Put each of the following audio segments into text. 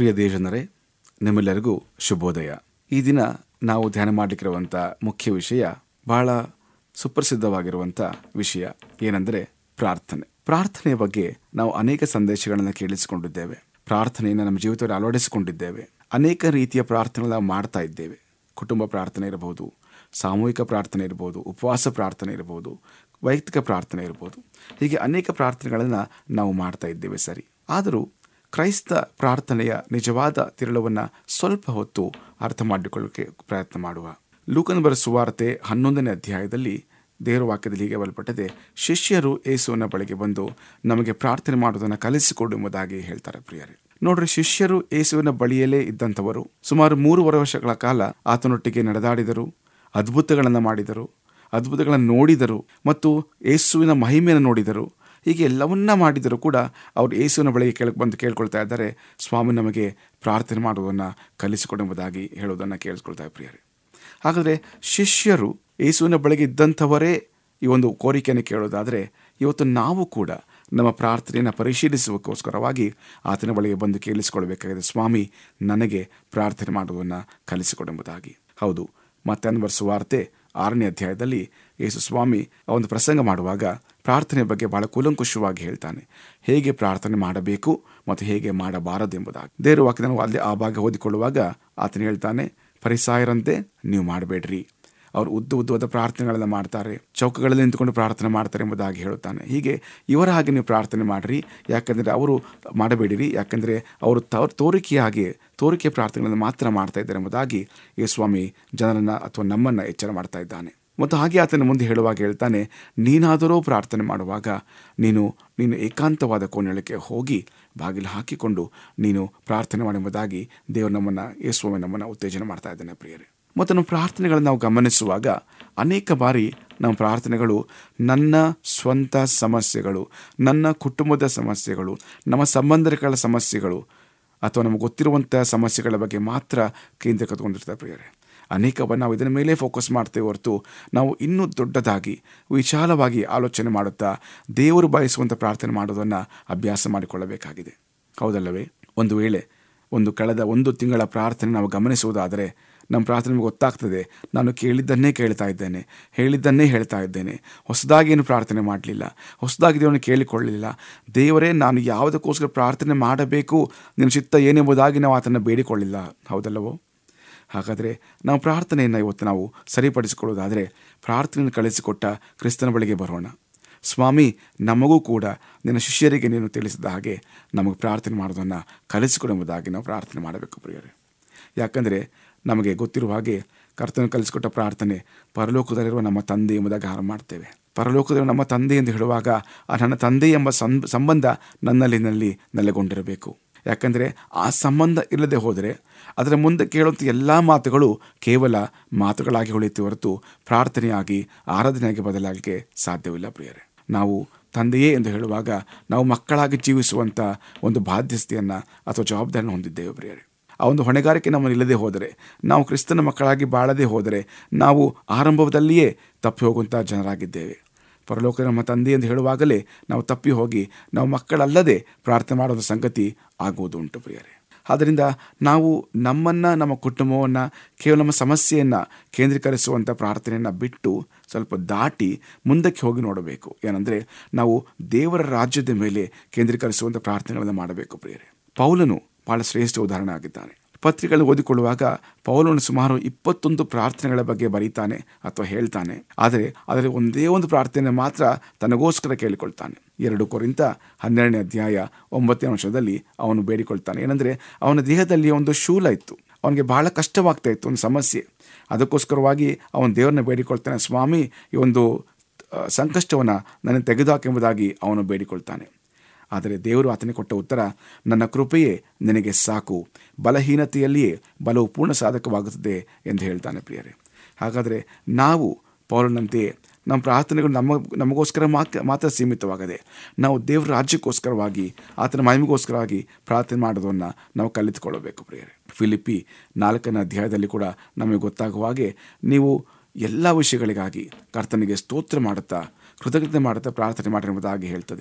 ಪ್ರಿಯ ದೇಶನರೇ ನಿಮ್ಮೆಲ್ಲರಿಗೂ ಶುಭೋದಯ ಈ ದಿನ ನಾವು ಧ್ಯಾನ ಮಾಡಲಿಕ್ಕಿರುವಂಥ ಮುಖ್ಯ ವಿಷಯ ಬಹಳ ಸುಪ್ರಸಿದ್ಧವಾಗಿರುವಂಥ ವಿಷಯ ಏನೆಂದರೆ ಪ್ರಾರ್ಥನೆ ಪ್ರಾರ್ಥನೆಯ ಬಗ್ಗೆ ನಾವು ಅನೇಕ ಸಂದೇಶಗಳನ್ನು ಕೇಳಿಸಿಕೊಂಡಿದ್ದೇವೆ ಪ್ರಾರ್ಥನೆಯನ್ನು ನಮ್ಮ ಜೀವಿತದಲ್ಲಿ ಅಳವಡಿಸಿಕೊಂಡಿದ್ದೇವೆ ಅನೇಕ ರೀತಿಯ ಪ್ರಾರ್ಥನೆಗಳನ್ನ ಮಾಡ್ತಾ ಇದ್ದೇವೆ ಕುಟುಂಬ ಪ್ರಾರ್ಥನೆ ಇರಬಹುದು ಸಾಮೂಹಿಕ ಪ್ರಾರ್ಥನೆ ಇರ್ಬೋದು ಉಪವಾಸ ಪ್ರಾರ್ಥನೆ ಇರ್ಬೋದು ವೈಯಕ್ತಿಕ ಪ್ರಾರ್ಥನೆ ಇರ್ಬೋದು ಹೀಗೆ ಅನೇಕ ಪ್ರಾರ್ಥನೆಗಳನ್ನು ನಾವು ಮಾಡ್ತಾ ಇದ್ದೇವೆ ಸರಿ ಆದರೂ ಕ್ರೈಸ್ತ ಪ್ರಾರ್ಥನೆಯ ನಿಜವಾದ ತಿರುಳವನ್ನು ಸ್ವಲ್ಪ ಹೊತ್ತು ಅರ್ಥ ಮಾಡಿಕೊಳ್ಳೋಕೆ ಪ್ರಯತ್ನ ಮಾಡುವ ಲೂಕನ್ ಬರ ಸುವಾರ್ತೆ ಹನ್ನೊಂದನೇ ಅಧ್ಯಾಯದಲ್ಲಿ ದೇವರ ವಾಕ್ಯದಲ್ಲಿ ಹೀಗೆ ಬಲಪಟ್ಟದೆ ಶಿಷ್ಯರು ಯೇಸುವಿನ ಬಳಿಗೆ ಬಂದು ನಮಗೆ ಪ್ರಾರ್ಥನೆ ಮಾಡುವುದನ್ನು ಕಲಿಸಿಕೊಡು ಎಂಬುದಾಗಿ ಹೇಳ್ತಾರೆ ಪ್ರಿಯರೇ ನೋಡ್ರಿ ಶಿಷ್ಯರು ಯೇಸುವಿನ ಬಳಿಯಲ್ಲೇ ಇದ್ದಂಥವರು ಸುಮಾರು ಮೂರುವರೆ ವರ್ಷಗಳ ಕಾಲ ಆತನೊಟ್ಟಿಗೆ ನಡೆದಾಡಿದರು ಅದ್ಭುತಗಳನ್ನು ಮಾಡಿದರು ಅದ್ಭುತಗಳನ್ನು ನೋಡಿದರು ಮತ್ತು ಯೇಸುವಿನ ಮಹಿಮೆಯನ್ನು ನೋಡಿದರು ಹೀಗೆ ಎಲ್ಲವನ್ನ ಮಾಡಿದರೂ ಕೂಡ ಅವರು ಯೇಸುವಿನ ಬಳಿಗೆ ಕೇಳಕ್ಕೆ ಬಂದು ಕೇಳ್ಕೊಳ್ತಾ ಇದ್ದಾರೆ ಸ್ವಾಮಿ ನಮಗೆ ಪ್ರಾರ್ಥನೆ ಮಾಡುವುದನ್ನು ಕಲಿಸಿಕೊಡುವುದಾಗಿ ಹೇಳುವುದನ್ನು ಕೇಳಿಸ್ಕೊಳ್ತಾ ಪ್ರಿಯರೇ ಹಾಗಾದರೆ ಶಿಷ್ಯರು ಯೇಸುವಿನ ಬಳಿಗೆ ಇದ್ದಂಥವರೇ ಈ ಒಂದು ಕೋರಿಕೆಯನ್ನು ಕೇಳೋದಾದರೆ ಇವತ್ತು ನಾವು ಕೂಡ ನಮ್ಮ ಪ್ರಾರ್ಥನೆಯನ್ನು ಪರಿಶೀಲಿಸುವಕ್ಕೋಸ್ಕರವಾಗಿ ಆತನ ಬಳಿಗೆ ಬಂದು ಕೇಳಿಸಿಕೊಳ್ಬೇಕಾಗಿದೆ ಸ್ವಾಮಿ ನನಗೆ ಪ್ರಾರ್ಥನೆ ಮಾಡುವುದನ್ನು ಕಲಿಸಿಕೊಡುವುದಾಗಿ ಹೌದು ಮತ್ತೆ ಅನ್ವರ್ ಸುವಾರ್ತೆ ಆರನೇ ಅಧ್ಯಾಯದಲ್ಲಿ ಯೇಸು ಸ್ವಾಮಿ ಆ ಒಂದು ಪ್ರಸಂಗ ಮಾಡುವಾಗ ಪ್ರಾರ್ಥನೆ ಬಗ್ಗೆ ಬಹಳ ಕೂಲಂಕುಷವಾಗಿ ಹೇಳ್ತಾನೆ ಹೇಗೆ ಪ್ರಾರ್ಥನೆ ಮಾಡಬೇಕು ಮತ್ತು ಹೇಗೆ ಮಾಡಬಾರದು ಎಂಬುದಾಗಿ ದೇವರ ವಾಕ್ಯ ನಾವು ಅಲ್ಲಿ ಆ ಭಾಗ ಓದಿಕೊಳ್ಳುವಾಗ ಆತನು ಹೇಳ್ತಾನೆ ಪರಿಸಾಯರಂತೆ ನೀವು ಮಾಡಬೇಡ್ರಿ ಅವರು ಉದ್ದ ಉದ್ದವಾದ ಪ್ರಾರ್ಥನೆಗಳನ್ನು ಮಾಡ್ತಾರೆ ಚೌಕಗಳಲ್ಲಿ ನಿಂತುಕೊಂಡು ಪ್ರಾರ್ಥನೆ ಮಾಡ್ತಾರೆ ಎಂಬುದಾಗಿ ಹೇಳುತ್ತಾನೆ ಹೀಗೆ ಇವರ ಹಾಗೆ ನೀವು ಪ್ರಾರ್ಥನೆ ಮಾಡಿರಿ ಯಾಕಂದರೆ ಅವರು ಮಾಡಬೇಡಿರಿ ಯಾಕಂದರೆ ಅವರು ತೋರಿಕೆಯಾಗಿ ತೋರಿಕೆ ಪ್ರಾರ್ಥನೆಗಳನ್ನು ಮಾತ್ರ ಮಾಡ್ತಾ ಇದ್ದಾರೆ ಎಂಬುದಾಗಿ ಈ ಸ್ವಾಮಿ ಜನರನ್ನು ಅಥವಾ ನಮ್ಮನ್ನು ಎಚ್ಚರ ಮಾಡ್ತಾ ಇದ್ದಾನೆ ಮತ್ತು ಹಾಗೆ ಆತನ ಮುಂದೆ ಹೇಳುವಾಗ ಹೇಳ್ತಾನೆ ನೀನಾದರೂ ಪ್ರಾರ್ಥನೆ ಮಾಡುವಾಗ ನೀನು ನೀನು ಏಕಾಂತವಾದ ಕೋಣೆಯೊಳಕ್ಕೆ ಹೋಗಿ ಬಾಗಿಲು ಹಾಕಿಕೊಂಡು ನೀನು ಪ್ರಾರ್ಥನೆ ಮಾಡುವುದಾಗಿ ದೇವರು ನಮ್ಮನ್ನು ಯೇಸುವೆ ನಮ್ಮನ್ನು ಉತ್ತೇಜನ ಮಾಡ್ತಾ ಇದ್ದಾನೆ ಪ್ರಿಯರೇ ಮತ್ತು ನಮ್ಮ ಪ್ರಾರ್ಥನೆಗಳನ್ನು ನಾವು ಗಮನಿಸುವಾಗ ಅನೇಕ ಬಾರಿ ನಮ್ಮ ಪ್ರಾರ್ಥನೆಗಳು ನನ್ನ ಸ್ವಂತ ಸಮಸ್ಯೆಗಳು ನನ್ನ ಕುಟುಂಬದ ಸಮಸ್ಯೆಗಳು ನಮ್ಮ ಸಂಬಂಧಗಳ ಸಮಸ್ಯೆಗಳು ಅಥವಾ ನಮಗೆ ಗೊತ್ತಿರುವಂಥ ಸಮಸ್ಯೆಗಳ ಬಗ್ಗೆ ಮಾತ್ರ ಕೇಂದ್ರೀಕೃತಗೊಂಡಿರ್ತವೆ ಪ್ರಿಯರೇ ಅನೇಕ ಬಾರಿ ನಾವು ಇದರ ಮೇಲೆ ಫೋಕಸ್ ಮಾಡ್ತೇವೆ ಹೊರತು ನಾವು ಇನ್ನೂ ದೊಡ್ಡದಾಗಿ ವಿಶಾಲವಾಗಿ ಆಲೋಚನೆ ಮಾಡುತ್ತಾ ದೇವರು ಬಯಸುವಂಥ ಪ್ರಾರ್ಥನೆ ಮಾಡೋದನ್ನು ಅಭ್ಯಾಸ ಮಾಡಿಕೊಳ್ಳಬೇಕಾಗಿದೆ ಹೌದಲ್ಲವೇ ಒಂದು ವೇಳೆ ಒಂದು ಕಳೆದ ಒಂದು ತಿಂಗಳ ಪ್ರಾರ್ಥನೆ ನಾವು ಗಮನಿಸುವುದಾದರೆ ನಮ್ಮ ಪ್ರಾರ್ಥನೆ ಗೊತ್ತಾಗ್ತದೆ ನಾನು ಕೇಳಿದ್ದನ್ನೇ ಕೇಳ್ತಾ ಇದ್ದೇನೆ ಹೇಳಿದ್ದನ್ನೇ ಹೇಳ್ತಾ ಇದ್ದೇನೆ ಹೊಸದಾಗಿ ಏನು ಪ್ರಾರ್ಥನೆ ಮಾಡಲಿಲ್ಲ ಹೊಸದಾಗಿ ದೇವರನ್ನು ಕೇಳಿಕೊಳ್ಳಲಿಲ್ಲ ದೇವರೇ ನಾನು ಯಾವುದಕ್ಕೋಸ್ಕರ ಪ್ರಾರ್ಥನೆ ಮಾಡಬೇಕು ನಿನ್ನ ಚಿತ್ತ ಏನೆಂಬುದಾಗಿ ನಾವು ಆತನ ಬೇಡಿಕೊಳ್ಳಿಲ್ಲ ಹೌದಲ್ಲವೋ ಹಾಗಾದರೆ ನಾವು ಪ್ರಾರ್ಥನೆಯನ್ನು ಇವತ್ತು ನಾವು ಸರಿಪಡಿಸಿಕೊಳ್ಳೋದಾದರೆ ಪ್ರಾರ್ಥನೆಯನ್ನು ಕಳಿಸಿಕೊಟ್ಟ ಕ್ರಿಸ್ತನ ಬಳಿಗೆ ಬರೋಣ ಸ್ವಾಮಿ ನಮಗೂ ಕೂಡ ನಿನ್ನ ಶಿಷ್ಯರಿಗೆ ನೀನು ತಿಳಿಸಿದ ಹಾಗೆ ನಮಗೆ ಪ್ರಾರ್ಥನೆ ಮಾಡೋದನ್ನು ಕಲಿಸಿಕೊಡುವುದಾಗಿ ನಾವು ಪ್ರಾರ್ಥನೆ ಮಾಡಬೇಕು ಪ್ರಿಯರೇ ಯಾಕಂದರೆ ನಮಗೆ ಗೊತ್ತಿರುವ ಹಾಗೆ ಕರ್ತನ ಕಲಿಸಿಕೊಟ್ಟ ಪ್ರಾರ್ಥನೆ ಪರಲೋಕದಲ್ಲಿರುವ ನಮ್ಮ ತಂದೆ ಎಂಬುದಾಗಿ ಹಾರ ಮಾಡ್ತೇವೆ ಪರಲೋಕದಲ್ಲಿರುವ ನಮ್ಮ ತಂದೆ ಎಂದು ಹೇಳುವಾಗ ಆ ನನ್ನ ತಂದೆ ಎಂಬ ಸಂಬಂಧ ನನ್ನಲ್ಲಿ ನಲ್ಲಿ ನೆಲೆಗೊಂಡಿರಬೇಕು ಯಾಕಂದರೆ ಆ ಸಂಬಂಧ ಇಲ್ಲದೆ ಹೋದರೆ ಅದರ ಮುಂದೆ ಕೇಳುವಂಥ ಎಲ್ಲ ಮಾತುಗಳು ಕೇವಲ ಮಾತುಗಳಾಗಿ ಹೊಳೆಯುತ್ತೆ ಹೊರತು ಪ್ರಾರ್ಥನೆಯಾಗಿ ಆರಾಧನೆಯಾಗಿ ಬದಲಾಗಲಿಕ್ಕೆ ಸಾಧ್ಯವಿಲ್ಲ ಪ್ರಿಯರೇ ನಾವು ತಂದೆಯೇ ಎಂದು ಹೇಳುವಾಗ ನಾವು ಮಕ್ಕಳಾಗಿ ಜೀವಿಸುವಂಥ ಒಂದು ಬಾಧ್ಯತೆಯನ್ನು ಅಥವಾ ಜವಾಬ್ದಾರಿಯನ್ನು ಹೊಂದಿದ್ದೇವೆ ಪ್ರಿಯರೇ ಆ ಒಂದು ಹೊಣೆಗಾರಿಕೆ ನಮ್ಮನ್ನು ಇಲ್ಲದೆ ಹೋದರೆ ನಾವು ಕ್ರಿಸ್ತನ ಮಕ್ಕಳಾಗಿ ಬಾಳದೆ ಹೋದರೆ ನಾವು ಆರಂಭದಲ್ಲಿಯೇ ತಪ್ಪಿ ಹೋಗುವಂಥ ಜನರಾಗಿದ್ದೇವೆ ಪರಲೋಕ ನಮ್ಮ ತಂದೆ ಎಂದು ಹೇಳುವಾಗಲೇ ನಾವು ತಪ್ಪಿ ಹೋಗಿ ನಾವು ಮಕ್ಕಳಲ್ಲದೆ ಪ್ರಾರ್ಥನೆ ಮಾಡೋದು ಸಂಗತಿ ಆಗುವುದು ಉಂಟು ಪ್ರಿಯರೇ ಆದ್ದರಿಂದ ನಾವು ನಮ್ಮನ್ನು ನಮ್ಮ ಕುಟುಂಬವನ್ನು ಕೇವಲ ನಮ್ಮ ಸಮಸ್ಯೆಯನ್ನು ಕೇಂದ್ರೀಕರಿಸುವಂಥ ಪ್ರಾರ್ಥನೆಯನ್ನು ಬಿಟ್ಟು ಸ್ವಲ್ಪ ದಾಟಿ ಮುಂದಕ್ಕೆ ಹೋಗಿ ನೋಡಬೇಕು ಏನಂದರೆ ನಾವು ದೇವರ ರಾಜ್ಯದ ಮೇಲೆ ಕೇಂದ್ರೀಕರಿಸುವಂಥ ಪ್ರಾರ್ಥನೆಗಳನ್ನು ಮಾಡಬೇಕು ಪ್ರಿಯರೇ ಪೌಲನು ಭಾಳ ಶ್ರೇಷ್ಠ ಉದಾಹರಣೆ ಆಗಿದ್ದಾನೆ ಪತ್ರಿಕೆಗಳು ಓದಿಕೊಳ್ಳುವಾಗ ಪೌಲನು ಸುಮಾರು ಇಪ್ಪತ್ತೊಂದು ಪ್ರಾರ್ಥನೆಗಳ ಬಗ್ಗೆ ಬರೀತಾನೆ ಅಥವಾ ಹೇಳ್ತಾನೆ ಆದರೆ ಅದರಲ್ಲಿ ಒಂದೇ ಒಂದು ಪ್ರಾರ್ಥನೆ ಮಾತ್ರ ತನಗೋಸ್ಕರ ಕೇಳಿಕೊಳ್ತಾನೆ ಎರಡು ಕೊರಿಂತ ಹನ್ನೆರಡನೇ ಅಧ್ಯಾಯ ಒಂಬತ್ತನೇ ಅಂಶದಲ್ಲಿ ಅವನು ಬೇಡಿಕೊಳ್ತಾನೆ ಏನಂದರೆ ಅವನ ದೇಹದಲ್ಲಿ ಒಂದು ಶೂಲ ಇತ್ತು ಅವನಿಗೆ ಬಹಳ ಕಷ್ಟವಾಗ್ತಾ ಇತ್ತು ಒಂದು ಸಮಸ್ಯೆ ಅದಕ್ಕೋಸ್ಕರವಾಗಿ ಅವನು ದೇವರನ್ನ ಬೇಡಿಕೊಳ್ತಾನೆ ಸ್ವಾಮಿ ಈ ಒಂದು ಸಂಕಷ್ಟವನ್ನು ನನಗೆ ತೆಗೆದುಹಾಕೆಂಬುದಾಗಿ ಅವನು ಬೇಡಿಕೊಳ್ತಾನೆ ಆದರೆ ದೇವರು ಆತನಿಗೆ ಕೊಟ್ಟ ಉತ್ತರ ನನ್ನ ಕೃಪೆಯೇ ನಿನಗೆ ಸಾಕು ಬಲಹೀನತೆಯಲ್ಲಿಯೇ ಬಲವು ಪೂರ್ಣ ಸಾಧಕವಾಗುತ್ತದೆ ಎಂದು ಹೇಳ್ತಾನೆ ಪ್ರಿಯರೇ ಹಾಗಾದರೆ ನಾವು ಪೌರನಂತೆಯೇ ನಮ್ಮ ಪ್ರಾರ್ಥನೆಗಳು ನಮ್ಮ ನಮಗೋಸ್ಕರ ಮಾತ್ರ ಮಾತ್ರ ಸೀಮಿತವಾಗದೆ ನಾವು ದೇವರ ರಾಜ್ಯಕ್ಕೋಸ್ಕರವಾಗಿ ಆತನ ಮಹಿಮೆಗೋಸ್ಕರವಾಗಿ ಪ್ರಾರ್ಥನೆ ಮಾಡೋದನ್ನು ನಾವು ಕಲಿತುಕೊಳ್ಳಬೇಕು ಪ್ರಿಯರೇ ಫಿಲಿಪಿ ನಾಲ್ಕನೇ ಅಧ್ಯಾಯದಲ್ಲಿ ಕೂಡ ನಮಗೆ ಗೊತ್ತಾಗುವ ಹಾಗೆ ನೀವು ಎಲ್ಲ ವಿಷಯಗಳಿಗಾಗಿ ಕರ್ತನಿಗೆ ಸ್ತೋತ್ರ ಮಾಡುತ್ತಾ ಕೃತಜ್ಞತೆ ಮಾಡುತ್ತಾ ಪ್ರಾರ್ಥನೆ ಮಾಡಿರುವುದಾಗಿ ಹೇಳ್ತದೆ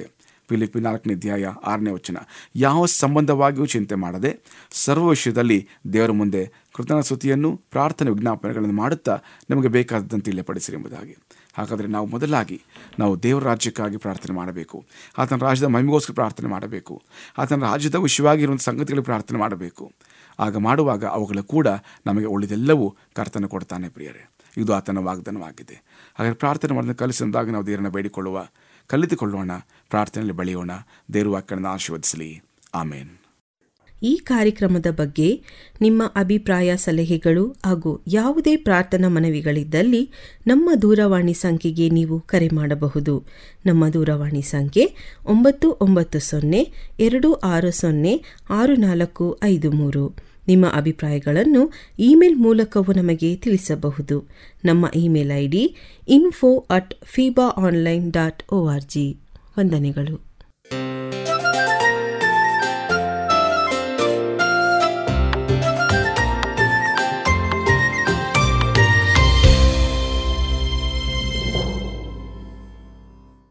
ಫಿಲಿಪಿ ನಾಲ್ಕನೇ ಅಧ್ಯಾಯ ಆರನೇ ವಚನ ಯಾವ ಸಂಬಂಧವಾಗಿಯೂ ಚಿಂತೆ ಮಾಡದೆ ಸರ್ವ ವಿಷಯದಲ್ಲಿ ದೇವರ ಮುಂದೆ ಕೃತಜ್ಞ ಪ್ರಾರ್ಥನೆ ವಿಜ್ಞಾಪನೆಗಳನ್ನು ಮಾಡುತ್ತಾ ನಮಗೆ ಬೇಕಾದಂತೆ ತಿಳಿಯಪಡಿಸಿರಿ ಎಂಬುದಾಗಿ ಹಾಗಾದರೆ ನಾವು ಮೊದಲಾಗಿ ನಾವು ದೇವರ ರಾಜ್ಯಕ್ಕಾಗಿ ಪ್ರಾರ್ಥನೆ ಮಾಡಬೇಕು ಆತನ ರಾಜ್ಯದ ಮಹಿಮೆಗೋಸ್ಕರ ಪ್ರಾರ್ಥನೆ ಮಾಡಬೇಕು ಆತನ ರಾಜ್ಯದ ವಿಷಯವಾಗಿರುವಂಥ ಸಂಗತಿಗಳಿಗೆ ಪ್ರಾರ್ಥನೆ ಮಾಡಬೇಕು ಆಗ ಮಾಡುವಾಗ ಅವುಗಳು ಕೂಡ ನಮಗೆ ಉಳಿದೆಲ್ಲವೂ ಕರ್ತನ ಕೊಡ್ತಾನೆ ಪ್ರಿಯರೇ ಇದು ಆತನ ವಾಗ್ದಾನವಾಗಿದೆ ಹಾಗೆ ಪ್ರಾರ್ಥನೆ ಮಾಡೋದನ್ನು ಕಲಿಸಿದಾಗ ನಾವು ದೇವರನ್ನು ಬೇಡಿಕೊಳ್ಳುವ ಕಲಿತುಕೊಳ್ಳೋಣ ಪ್ರಾರ್ಥನೆಯಲ್ಲಿ ಬೆಳೆಯೋಣ ದೇವರು ವಾಕ್ಯಗಳನ್ನು ಆಶೀರ್ವದಿಸಲಿ ಆಮೇನ್ ಈ ಕಾರ್ಯಕ್ರಮದ ಬಗ್ಗೆ ನಿಮ್ಮ ಅಭಿಪ್ರಾಯ ಸಲಹೆಗಳು ಹಾಗೂ ಯಾವುದೇ ಪ್ರಾರ್ಥನಾ ಮನವಿಗಳಿದ್ದಲ್ಲಿ ನಮ್ಮ ದೂರವಾಣಿ ಸಂಖ್ಯೆಗೆ ನೀವು ಕರೆ ಮಾಡಬಹುದು ನಮ್ಮ ದೂರವಾಣಿ ಸಂಖ್ಯೆ ಒಂಬತ್ತು ಒಂಬತ್ತು ಸೊನ್ನೆ ಎರಡು ಆರು ಸೊನ್ನೆ ಆರು ನಾಲ್ಕು ಐದು ಮೂರು ನಿಮ್ಮ ಅಭಿಪ್ರಾಯಗಳನ್ನು ಇಮೇಲ್ ಮೂಲಕವೂ ನಮಗೆ ತಿಳಿಸಬಹುದು ನಮ್ಮ email I D info at Feeba online dot O R G ವಂದನೆಗಳು